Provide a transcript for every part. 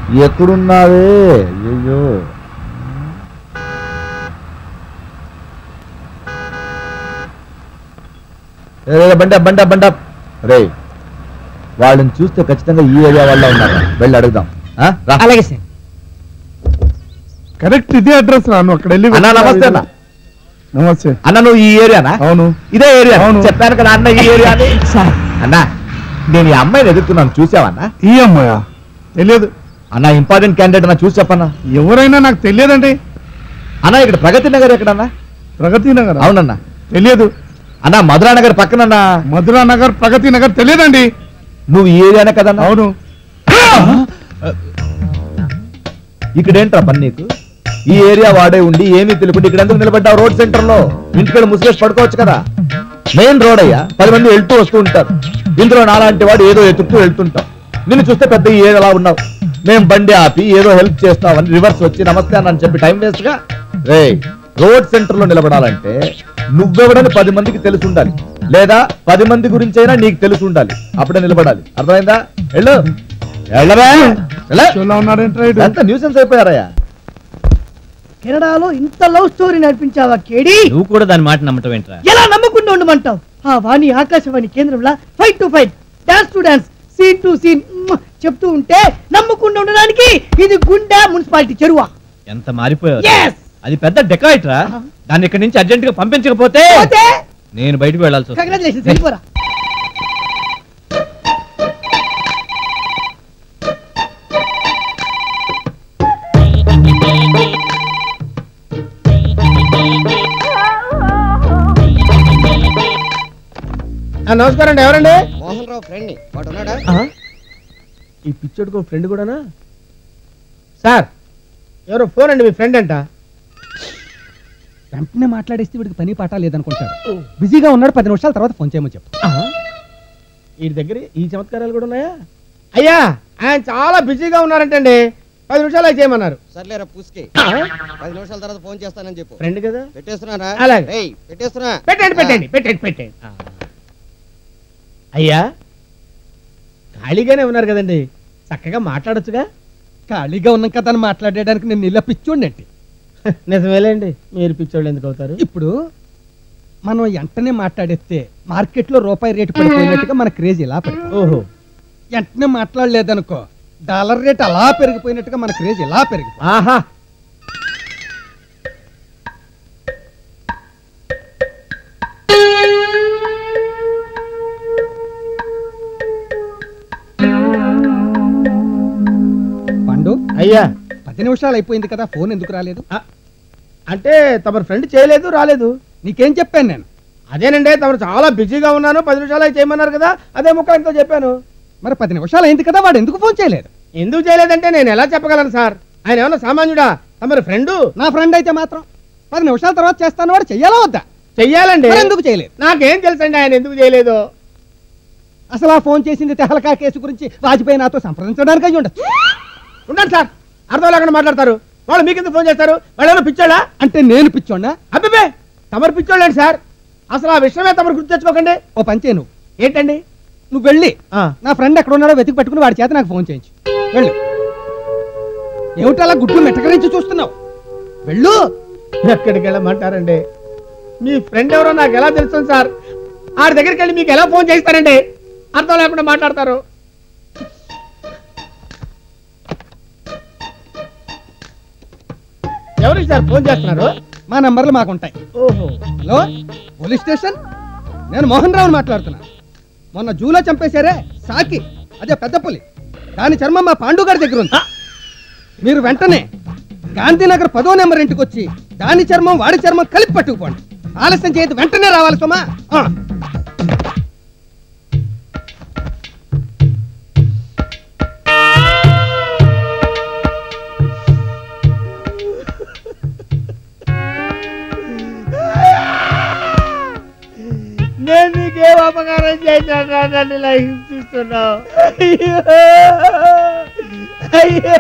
ఎక్కడున్నావే అయ్యో బండ బండ బండ రే వాళ్ళని చూస్తే ఖచ్చితంగా ఈ ఏరియా వల్ల ఉన్నారు వెళ్ళి అడుగుదాం ఆ? రా. అలాగే సార్ కరెక్ట్ ఇదే అడ్రస్ రాను అక్కడ వెళ్ళి అన్నా నమస్తే అన్న నమస్తే అన్న నువ్వు ఈ ఏరియానా అవును ఇదే ఏరియా అవును. చెప్పాను కదా అన్న ఈ ఏరియా అని సార్ అన్నా నేను ఈ అమ్మాయిని ఎదుగుతున్నాను చూసావన్నా ఈ అమ్మాయా తెలియదు అన్న ఇంపార్టెంట్ క్యాండిడేట్ అన్న చూసి చెప్పన్నా ఎవరైనా నాకు తెలియదండి అన్న ఇక్కడ ప్రగతి నగర్ ఎక్కడన్నా ప్రగతి నగర్ అవునన్నా తెలియదు అన్న మధురా నగర్ పక్కనన్నా మధురా నగర్ ప్రగతి నగర్ తెలియదండి నువ్వు ఈ ఏరియానే కదన్నా అవును ఇక్కడ ఏంట్రా పని నీకు ఈ ఏరియా వాడే ఉండి ఏమీ తెలియకుండా ఇక్కడ ఎందుకు నిలబడ్డావు రోడ్ సెంటర్ లో ఇంటికి ముసుగేసి పడుకోవచ్చు కదా మెయిన్ రోడ్ అయ్యా పది మంది వెళ్తూ వస్తూ ఉంటారు ఇందులో నాలాంటి వాడు ఏదో ఎతుకుతూ వెళ్తుంటాం నిన్ను చూస్తే పెద్ద ఈ ఏరియాలా ఉన్నావు మేము బండి ఆపి ఏదో హెల్ప్ చేస్తామని రివర్స్ వచ్చి నమస్తే అని చెప్పి టైం వేస్ట్ గా రే రోడ్ సెంటర్ లో నిలబడాలంటే నువ్వెవడని పది మందికి తెలిసి ఉండాలి లేదా పది మంది గురించి అయినా నీకు తెలిసి ఉండాలి అప్పుడే నిలబడాలి అర్థమైందా వెళ్ళు వెళ్ళరా వెళ్ళ షోలో ఉన్నాడేంట్రా ఇడు? ఎంత న్యూసెన్స్ అయిపోయారయ్యా కెనడాలో ఇంత లవ్ స్టోరీ నడిపించావా కేడి నువ్వు కూడా దాని మాట నమ్మటం ఏంట్రా ఎలా నమ్మకుండా ఉండమంటావు ఆ వాణి ఆకాశవాణి కేంద్రంలో fight to fight dance to dance scene to scene చెప్తూ ఉంటే నమ్మకుండా ఉండడానికి ఇది గుండె మున్సిపాలిటీ చెరువా ఎంత మారిపోయావు Yes! అది పెద్ద డెకాయిట్ రా దాన్ని ఇక్కడి నుంచి అర్జెంట్ గా పంపించకపోతే పోతే నేను బయటకు వెళ్ళాల్సి వస్తుంది. కంగ్రాచులేషన్స్ వెళ్ళిపోరా నమస్కారం అండి ఎవరండి మోహన్ రావు ఫ్రెండ్ ని వాడు ఉన్నాడా ఈ పిచ్చోడుకో ఫ్రెండ్ కూడానా సార్ ఎవరో ఫోన్ అండి మీ ఫ్రెండ్ అంట వెంటనే మాట్లాడేస్తే వీడికి పని పాట లేదనుకుంటాడు బిజీగా ఉన్నాడు పది నిమిషాల తర్వాత ఫోన్ చేయమని చెప్పు ఈ దగ్గర ఈ చమత్కారాలు కూడా ఉన్నాయా అయ్యా ఆయన చాలా బిజీగా ఉన్నారంటండి పది నిమిషాలు అయి చేయమన్నారు సర్లేరా పూసుకి పది నిమిషాల తర్వాత ఫోన్ చేస్తానని చెప్పు ఫ్రెండ్ కదా పెట్టేస్తున్నారా అలాగే. రేయ్ పెట్టేస్తున్నా పెట్టండి పెట్టండి పెట్టండి పెట్టండి అయ్యా ఖాళీగానే ఉన్నారు కదండి చక్కగా మాట్లాడొచ్చుగా ఖాళీగా ఉన్నాం కదా అని మాట్లాడడానికి నేను ఇలా పిచ్చోండి నిజమేలేండి మీరు పిచ్చోళ్ళు ఎందుకు అవుతారు ఇప్పుడు మనం వెంటనే మాట్లాడేస్తే మార్కెట్లో రూపాయి రేటు పడిపోయినట్టుగా మన క్రేజ్ ఇలా పడిపోయింది ఓహో వెంటనే మాట్లాడలేదనుకో డాలర్ రేట్ అలా పెరిగిపోయినట్టుగా మన క్రేజ్ ఇలా పెరిగిపోయింది ఆహా పండు అయ్యా పది నిమిషాలు అయిపోయింది కదా ఫోన్ ఎందుకు రాలేదు అంటే తమరు ఫ్రెండ్ చేయలేదు రాలేదు నీకేం చెప్పాను నేను అదేనండి తమరు చాలా బిజీగా ఉన్నాను పది నిమిషాలు అయి చేయమన్నారు కదా అదే ముక్క ఆయనతో చెప్పాను మరి పది నిమిషాలు అయింది కదా వాడు ఎందుకు ఫోన్ చేయలేదు ఎందుకు చేయలేదంటే నేను ఎలా చెప్పగలను సార్ ఆయన ఏమన్నా సామాన్యుడా తమరి ఫ్రెండు నా ఫ్రెండ్ అయితే మాత్రం పది నిమిషాల తర్వాత చేస్తాను వాడు చెయ్యాలా వద్దా చెయ్యాలండి మరి ఎందుకు చేయలేదు నాకేం తెలుసండి ఆయన ఎందుకు చేయలేదు అసలు ఆ ఫోన్ చేసింది తెహలకా కేసు గురించి వాజ్పేయి నాతో సంప్రదించడానికి అయి ఉండొచ్చు ఉండండి సార్ అర్థం లేకుండా మాట్లాడతారు వాళ్ళు మీకెందుకు ఫోన్ చేస్తారు వాళ్ళు ఏమైనా పిచ్చోళ్ళా అంటే నేను పిచ్చోండా అబ్బే తమరు పిచ్చోళ్ళండి సార్ అసలు ఆ విషయమే తమరు గుర్తు తెచ్చుకోకండి ఓ పని చేయి నువ్వు ఏంటండి నువ్వు వెళ్ళి ఆ, నా ఫ్రెండ్ ఎక్కడ ఉన్నాడో వెతికి పట్టుకుని వాడి చేత నాకు ఫోన్ చేయించు వెళ్ళు ఏమిటి అలా గుడ్లు మెట్టకరించి చూస్తున్నావు వెళ్ళు ఎక్కడికి వెళ్ళమంటారండి మీ ఫ్రెండ్ ఎవరో నాకు ఎలా తెలుస్తుంది సార్ ఆడి దగ్గరికి వెళ్ళి మీకు ఎలా ఫోన్ చేస్తారండి అర్థం లేకుండా మాట్లాడతారు ఎవరికి సార్ ఫోన్ చేస్తున్నారు మా నంబర్లు మాకుంటాయి ఓహో హలో పోలీస్ స్టేషన్ నేను మోహన్ రావుని మాట్లాడుతున్నా మొన్న జూలో చంపేశారే సాకి అదే పెద్ద పులి దాని చర్మం మా పాండు గారి దగ్గర ఉంది మీరు వెంటనే గాంధీనగర్ పదో నెంబర్ ఇంటికి వచ్చి దాని చర్మం వాడి చర్మం కలిపి పట్టుకుపోండి ఆలస్యం చేయదు వెంటనే రావాలి సుమా ఆ. నేను నీకేం అపకారం చేశాను నన్ను ఇలా హింసిస్తున్నావు అయ్యో అయ్యో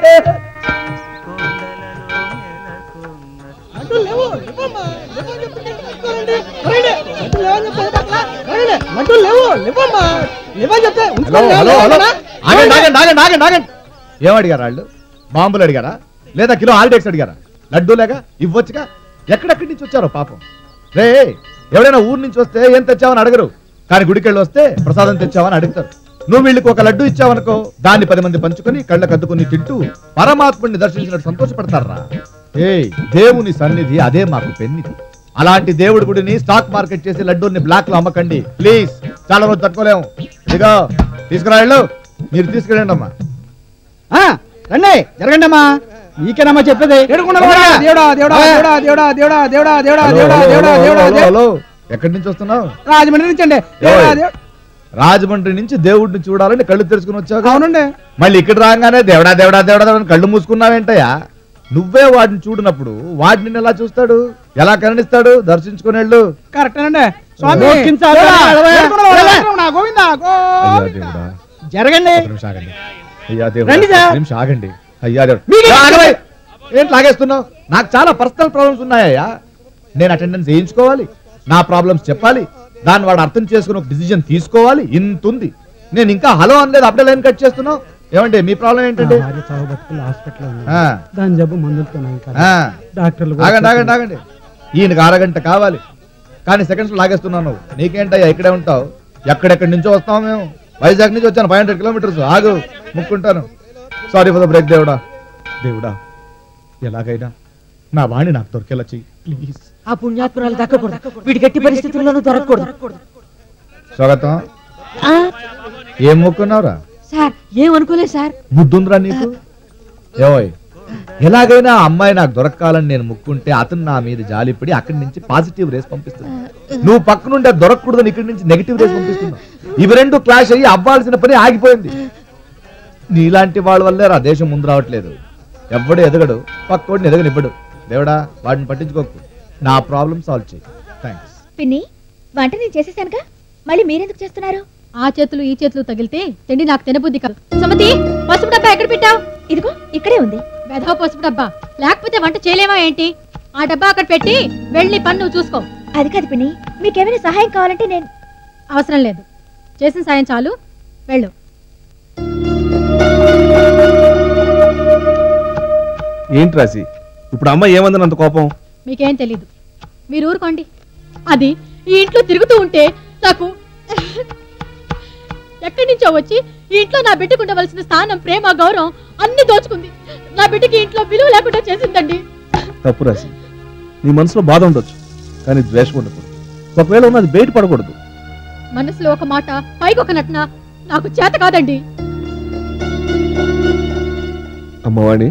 అటు లేవు, లేవమ్మా, లేవు అని చెప్తుంటే ఉంచుకోరండి. రండి, అటు లేవు అని చెప్తే పట్ల, రండి, అటు లేవు, లేవమ్మా, లేవని చెప్తే హలో ఉంచుకోండి, హలో హలో లేవమ్మా. ఆగండి ఆగండి ఆగండి ఆగండి ఆగండి ఏమడిగారు వాళ్ళు బాంబులు అడిగారా లేదా కిలో హాలిడేక్స్ అడిగారా లడ్డూ లేక ఇవ్వచ్చుగా ఎక్కడెక్కడి నుంచి వచ్చారో పాపం రే ఎవడైనా ఊరు నుంచి వస్తే ఏం తెచ్చావని అడగరు కానీ గుడికెళ్ళి వస్తే ప్రసాదం తెచ్చావని అడుగుతారు నువ్వు వీళ్ళకి ఒక లడ్డు ఇచ్చావనుకో దాన్ని పది మంది పంచుకొని కళ్ళ కద్దుకుని తింటూ పరమాత్ముడిని దర్శించినట్టు సంతోషపడతారా ఏ దేవుని సన్నిధి అదే మాకు పెన్నిధి అలాంటి దేవుడి గుడిని స్టాక్ మార్కెట్ చేసి లడ్డూని బ్లాక్ లో అమ్మకండి ప్లీజ్ చాలా రోజు తట్టుకోలేము ఇదిగో తీసుకురా వెళ్ళు మీరు తీసుకెళ్ళండి అమ్మా ఆ, రండి జరగండి అమ్మా మీకేనమ్మా చెప్పేది దేవుడా దేవుడా దేవుడా దేవుడా దేవుడా దేవుడా దేవుడా దేవుడా హలో, దేవుడా హలో, దేవుడా హలో, దేవుడా హలో, దేవుడా హలో. ఎక్కడి నుంచి వస్తున్నావు రాజమండ్రి నుంచి అండి దేవుడా ఏయ్. దేవుడా రాజమండ్రి నుంచి దేవుడిని చూడాలని కళ్ళు తెరుచుకుని వచ్చావు అవునండి మళ్ళీ ఇక్కడ రాగానే దేవుడా దేవుడా దేవుడా దేవుడా అని కళ్ళు మూసుకున్నావేంటయ్యా నువ్వే వాడిని చూడనప్పుడు వాడిని ఎలా చూస్తాడు ఎలా కరుణిస్తాడు దర్శించుకుని వెళ్ళు కరెక్టేనండి స్వామి గోకించాలి. దేవుడా, వెళ్ళవే. వేడుకున్నాడు, వెళ్ళవే. వేడుకున్నాడు, గోవిందా, అయ్యా గోవిందా. దేవుడా జరగండి ఒక నిమిషం ఆగండి అయ్యా దేవుడా రండి సార్. ఒక నిమిషం ఆగండి అయ్యా దేవుడా మీకే ఏ, ఆగవే. ఏంటి లాగేస్తున్నావు నాకు చాలా పర్సనల్ ప్రాబ్లమ్స్ ఉన్నాయ్యా నేను అటెండెన్స్ వేయించుకోవాలి నా ప్రాబ్లమ్స్ చెప్పాలి దాన్ని వాడు అర్థం చేసుకుని ఒక డిసిజన్ తీసుకోవాలి ఇంత ఉంది నేను ఇంకా హలో అనలేదు అప్పుడే లైన్ కట్ చేస్తున్నావు ఏమండి మీ ప్రాబ్లం ఏంటండి హాస్పిటల్ ఆ, దాని జబ్బు మందులతో ఇంకా ఆ. డాక్టర్లు ఆగండి ఆగండి ఆగండి ఈయనకి అరగంట కావాలి కానీ సెకండ్స్ లాగేస్తున్నావు నువ్వు నీకేంటయ్యా ఇక్కడే ఉంటావు ఎక్కడెక్కడి నుంచో వస్తావు మేము వైజాగ్ నుంచి వచ్చాను ఫైవ్ హండ్రెడ్ కిలోమీటర్స్ ఆగు ముక్కుంటాను సారీ ఫర్ ద బ్రేక్ దేవుడా దేవుడా ఎలాగైనా నా వాణి నాకు దొరికేలా చెయ్యి ప్లీజ్ ఆ పుణ్యాత్మురాలు దక్కకూడదు వీడి గట్టి పరిస్థితుల్లోనూ దొరకకూడదు స్వాగతం ఆ, ఏం మొక్కున్నావురా సార్ ఏమనుకోలేదు సార్ బుద్ధుందిరా నీకు ఏవోయ్ ఎలాగైనా ఆ అమ్మాయి నాకు దొరకాలని నేను ముక్కుంటే అతను నా మీద జాలిపడి అక్కడి నుంచి పాజిటివ్ రేస్ పంపిస్తుంది నువ్వు పక్కనుండే దొరకకూడదని ఇక్కడి నుంచి నెగిటివ్ రేస్ పంపిస్తున్నావు ఇవి రెండు క్లాష్ అయ్యి అవ్వాల్సిన పని ఆగిపోయింది నీలాంటి వాళ్ళ వల్లే రా దేశం ముందు రావట్లేదు ఎవ్వడు ఎదగడు పక్కోడిని ఎదగనివ్వడు దేవుడా వాడిని పట్టించుకోకు నా ప్రాబ్లం సాల్వ్ చేయి థ్యాంక్స్ పిన్ని వంట నేను చేసేసానుగా మళ్ళీ మీరెందుకు చేస్తున్నారు ఆ చేతులు ఈ చేతులు తగిలితే తిండి నాకు తినబుద్ధి కాదు సుమతి పసుపు డబ్బా ఎక్కడ పెట్టావు ఇదిగో ఇక్కడే ఉంది వెధవ పసుపు డబ్బా లేకపోతే వంట చేయలేమా ఏంటి ఆ డబ్బా అక్కడ పెట్టి వెళ్ళి పన్ను చూసుకో అది కాదు పిన్ని మీకేమైనా సహాయం కావాలంటే నేను అవసరం లేదు చేసిన సాయం చాలు వెళ్ళు ఏంటి రాసి ఇప్పుడు అమ్మ ఏమందని అంత కోపం మీకేం తెలీదు మీరు ఊరుకోండి అది ఈ ఇంట్లో తిరుగుతూ ఉంటే నాకు ఎక్కడి నుంచో వచ్చి ఈ ఇంట్లో నా బిడ్డకు ఉండవలసిన స్థానం ప్రేమ గౌరవం అన్ని దోచుకుంది నా బిడ్డకి ఇంట్లో విలువ లేకుండా చేసిందండి తప్పు రాసి నీ మనసులో బాధ ఉండొచ్చు కానీ ద్వేషం ఉండకూడదు ఒకవేళ ఉన్నది బయట పడకూడదు మనసులో ఒక మాట పైకి ఒక నటన నాకు చేత కాదండి అమ్మవాణి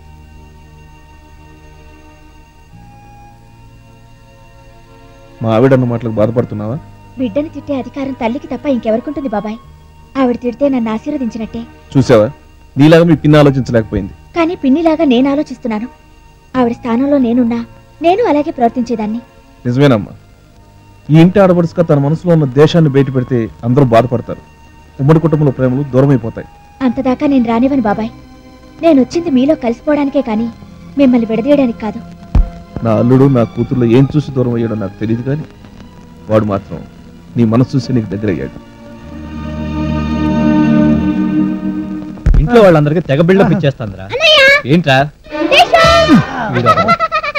మా ఆవిడన్న మాటలకు బాధపడుతున్నావా బిడ్డని తిట్టే అధికారం తల్లికి తప్ప ఇంకెవరికుంటుంది బాబాయ్ ఆవిడ తిడితే నన్ను ఆశీర్వదించినట్టే చూసావా నీలాగా మీ పిన్న ఆలోచించలేకపోయింది కానీ పిన్నిలాగా నేను ఆలోచిస్తున్నాను ఆవిడ స్థానంలో నేనున్నా నేను అలాగే ప్రవర్తించేదాన్ని నిజమేనమ్మా ఈ ఇంటి ఆడపడుచుగా తన మనసులో ఉన్న దేశాన్ని బయట పెడితే అందరూ బాధపడతారు ఉమ్మడి కుటుంబంలో ప్రేమలు దూరం అయిపోతాయి అంతదాకా నేను రానివ్వను బాబాయ్ నేను వచ్చింది మీలో కలిసిపోవడానికే కానీ మిమ్మల్ని విడదీయడానికి కాదు నా అల్లుడు నా కూతుర్లో ఏం చూసి దూరం అయ్యాడో నాకు తెలియదు కానీ వాడు మాత్రం నీ మనసు చూసి నీకు దగ్గర అయ్యాడు ఇంట్లో వాళ్ళందరికీ తెగ బిల్డప్ ఇచ్చేస్తాందిరా ఏంట్రా వీడు ఒకడు.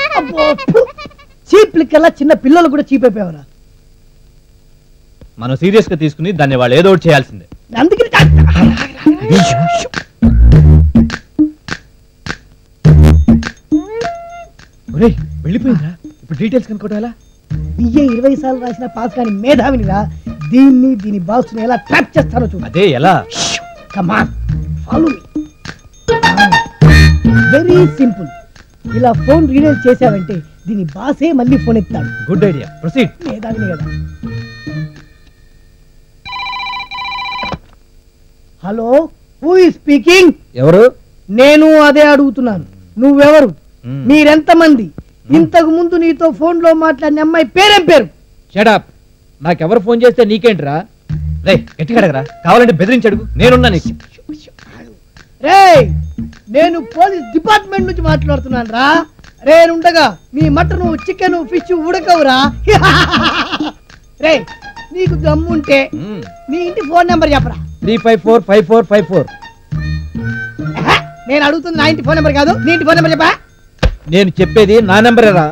చీప్ లిక్కర్లా చిన్న పిల్లలు కూడా చీప్ అయిపోయావరా మనం సీరియస్ గా తీసుకుని దాన్ని వాళ్ళు ఏదో ఒకటి చేయాల్సిందే అందుకని ఒరేయ్ వెళ్ళిపోయిందా ఇప్పుడు డీటెయిల్స్ కనుక్కోవడం ఎలా బియ్య ఇరవై సార్లు రాసిన పాస్ కాని మేధావినిరా దీన్ని దీని బాక్స్ ఎలా ట్రాప్ చేస్తానో చూడు అదే ఎలా కమాన్ ఫాలో వెరీ సింపుల్ ఇలా ఫోన్ రీడైల్ చేసావంటే దీని బాసే మళ్ళీ ఫోన్ ఎత్తాడు గుడ్ ఐడియా ప్రొసీడ్ మేధావిని కదా హలో హూ ఈ స్పీకింగ్ ఎవరు నేను అదే అడుగుతున్నాను నువ్వెవరు మీరెంత మంది ఇంతకు ముందు నీతో ఫోన్ లో మాట్లాడిన అమ్మాయి పేరేం పేరు షడప్ నాకెవరు ఫోన్ చేస్తే నీకేంట్రా రే గట్టిగా అడగరా కావాలంటే బెదిరించి అడుగు నేనున్నా నీకు రే నేను పోలీస్ డిపార్ట్మెంట్ నుంచి మాట్లాడుతున్నాను రా రే ఉండగా మీ మటను చికెన్ ఫిష్ ఉడకవురా రే నీకు దమ్ముంటే నీ ఇంటి ఫోన్ నెంబర్ చెప్పరా three five four five four five four నేను అడుగుతుంది నా ఇంటి ఫోన్ నెంబర్ కాదు నీ ఇంటి ఫోన్ నెంబర్ చెప్పా నేను చెప్పేది నా నెంబరేరా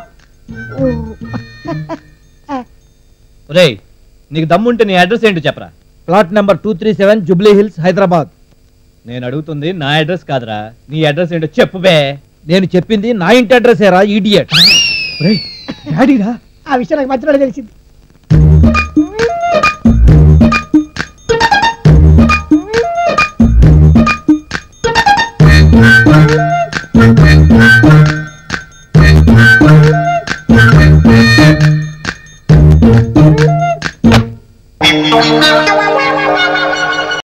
రే నీకు దమ్ముంటే నీ అడ్రస్ ఏంటో చెప్పరా plot number two three seven Jubilee Hills Hyderabad నేను అడుగుతుంది నా అడ్రస్ కాదురా నీ అడ్రస్ ఏంటో చెప్పు బే నేను చెప్పింది నా ఇంటి అడ్రస్ ఏరా ఈడియట్ డాడీరా ఆ విషయం నాకు మధ్యలో తెలిసింది